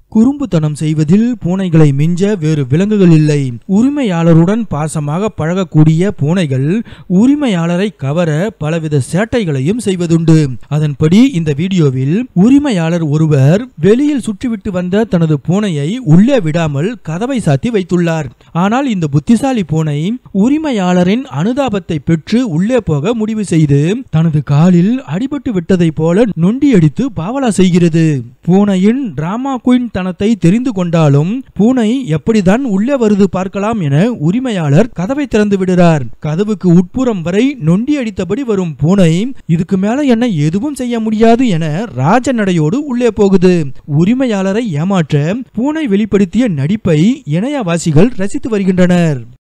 குறும்புத்தனம் செய்வதில் பூனைகளை மிஞ்ச வேறு விலங்குகள் இல்லை உரிமையாளருடன் பாசமாக பழகக்கூடிய பூனைகள் உரிமையாளரை கவர பலவித சேட்டைகளையும் செய்வதுண்டு அதன்படி இந்த வீடியோவில் உரிமையாளர் ஒருவர் வெளியில் சுற்றிவிட்டு வந்த தனது பூனையை உள்ளே விடாமல் கதவை சாத்தி வைத்துள்ளார் ஆனால் இந்த புத்திசாலி பூனை உரிமையாளரின் அனுதாபத்தை பெற்று உள்ளே போக முடிவு செய்து தனது காலில் அடிபட்டு விட்டதைப் போல நொண்டியடித்து பாவலா செய்கிறது பூனையின் டிராமா குயின் தனத்தை தெரிந்து கொண்டாலும் பூனை எப்படிதான் உள்ளே வருது பார்க்கலாம் என உரிமையாளர் கதவை திறந்து விடுறார் கதவுக்கு உட்புறம் வரை நொண்டி அடித்தபடி வரும் பூனை இதுக்கு மேல என்ன எதுவும் செய்ய முடியாது என ராஜ நடையோடு உள்ளே போகுது உரிமையாளரை ஏமாற்ற பூனை வெளிப்படுத்திய நடிப்பை இணையவாசிகள் ரசித்து வருகின்றனர்